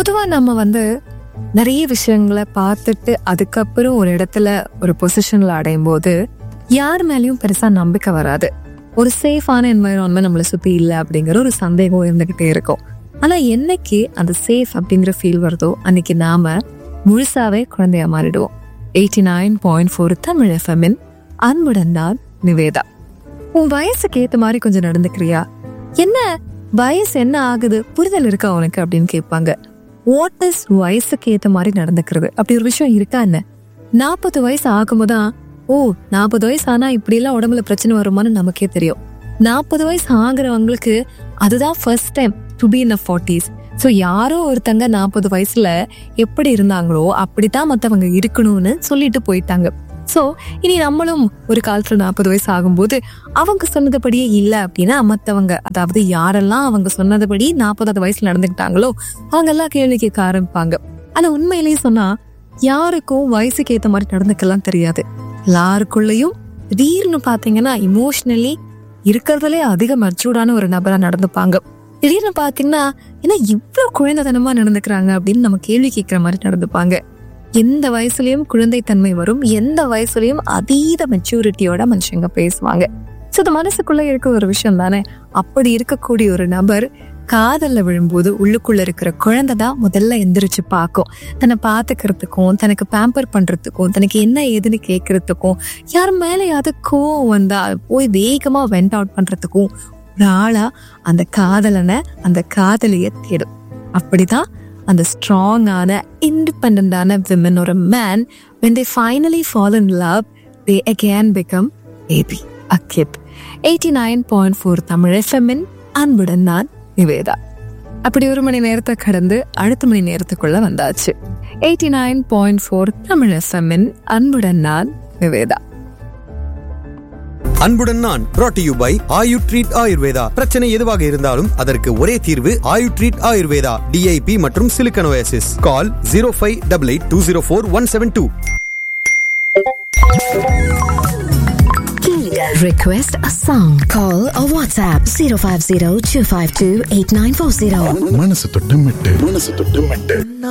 பொதுவா நம்ம வந்து நிறைய விஷயங்களை பார்த்துட்டு அதுக்கப்புறம் ஒரு இடத்துல ஒரு பொசிஷன்ல அடையும் போது யார் மேலயும் பெருசா நம்பிக்கை வராது ஒரு சேஃபான என்வாயன்மெண்ட் நம்மளை சுத்தி இல்லை அப்படிங்கிற ஒரு சந்தேகம் இருந்துகிட்டே இருக்கும் ஆனா என்னைக்கு அந்த சேஃப் அப்படிங்கிற ஃபீல் வருதோ அன்னைக்கு நாம முழுசாவே குழந்தையா மாறிடுவோம் eighty nine point four Tamil எஃப்எம்மின் அன்புடன் தான் நிவேதா உன் வயசுக்கு ஏத்த மாதிரி கொஞ்சம் நடந்துக்கிறியா என்ன வயசு என்ன ஆகுது புரிதல் இருக்கா உனக்கு அப்படின்னு கேட்பாங்க வாட் இஸ் வயசுக்கு ஏத்த மாதிரி நடந்துக்கிறது அப்படி ஒரு விஷயம் இருக்கா என்ன நாற்பது வயசு ஆகும்போதான் ஓ நாற்பது வயசு ஆனா இப்படி எல்லாம் உடம்புல பிரச்சனை வருமான்னு நமக்கே தெரியும் நாற்பது வயசு ஆகுறவங்களுக்கு அதுதான் first time to be in forties so யாரோ ஒருத்தங்க நாற்பது வயசுல எப்படி இருந்தாங்களோ அப்படித்தான் மற்றவங்க இருக்கணும்னு சொல்லிட்டு போயிட்டாங்க ஸோ இனி நம்மளும் ஒரு காலத்துல நாற்பது வயசு ஆகும்போது அவங்க சொன்னதுபடியே இல்லை அப்படின்னா மற்றவங்க அதாவது யாரெல்லாம் அவங்க சொன்னதுபடி நாற்பதாவது வயசுல நடந்துக்கிட்டாங்களோ அவங்க எல்லாம் கேள்வி கேட்க ஆரம்பிப்பாங்க ஆனா உண்மையிலேயே சொன்னா யாருக்கும் வயசுக்கு ஏத்த மாதிரி நடந்துக்கலாம் தெரியாது எல்லாருக்குள்ளயும் திடீர்னு பாத்தீங்கன்னா இமோஷனலி இருக்கிறதுலே அதிக மெச்சூர்டான ஒரு நபரா நடந்துப்பாங்க திடீர்னு பாத்தீங்கன்னா என்ன இவ்வளவு குழந்தைத்தனமா நடந்துக்கிறாங்க அப்படின்னு நம்ம கேள்வி கேட்கிற மாதிரி நடந்துப்பாங்க எந்த வயசுலயும் குழந்தைத்தன்மை வரும் எந்த வயசுலயும் அதீத மெச்சூரிட்டியோட மனுஷங்க பேசுவாங்க ஸோ இது மனசுக்குள்ள இருக்க ஒரு விஷயம் தானே அப்படி இருக்கக்கூடிய ஒரு நபர் காதல்ல விழும்போது உள்ளுக்குள்ள இருக்கிற குழந்தை தான் முதல்ல எந்திரிச்சு பார்க்கும் தன்னை பார்த்துக்கிறதுக்கும் தனக்கு பேம்பர் பண்றதுக்கும் தனக்கு என்ன ஏதுன்னு கேட்கறதுக்கும் யார் மேலேயாவது கோவம் வந்தா போய் வேகமா வெண்ட் அவுட் பண்றதுக்கும் ஒரு ஆளா அந்த காதலனை அந்த காதலிய தேடும் அப்படிதான் அந்த ஸ்ட்ராங்கான இண்டிபெண்டான விமன் ஒரு man when they finally fall in love they again become baby a kid eighty nine point four Tamil எஃப்எம்மின் அன்புடன் நான் நிவேதா அப்படி ஒரு மணி நேரத்தை கடந்து அடுத்த மணி நேரத்துக்குள்ள வந்தாச்சு eighty nine point four Tamil எஃப்எம்மின் அன்புடன் நான் நிவேதா அன்புடன் நான் brought to you by Ayu treat Ayurveda பிரச்சனை எதுவாக இருந்தாலும் அதற்கு ஒரே தீர்வு ஆயு ட்ரீட் ஆயுர்வேதா டிஐபி மற்றும் silicosis call zero five double eight two zero four one seven two Request a song. Call or WhatsApp 050 252 8940. மனசு தொட்டு மெட்டு மனசு தொட்டு மெட்டு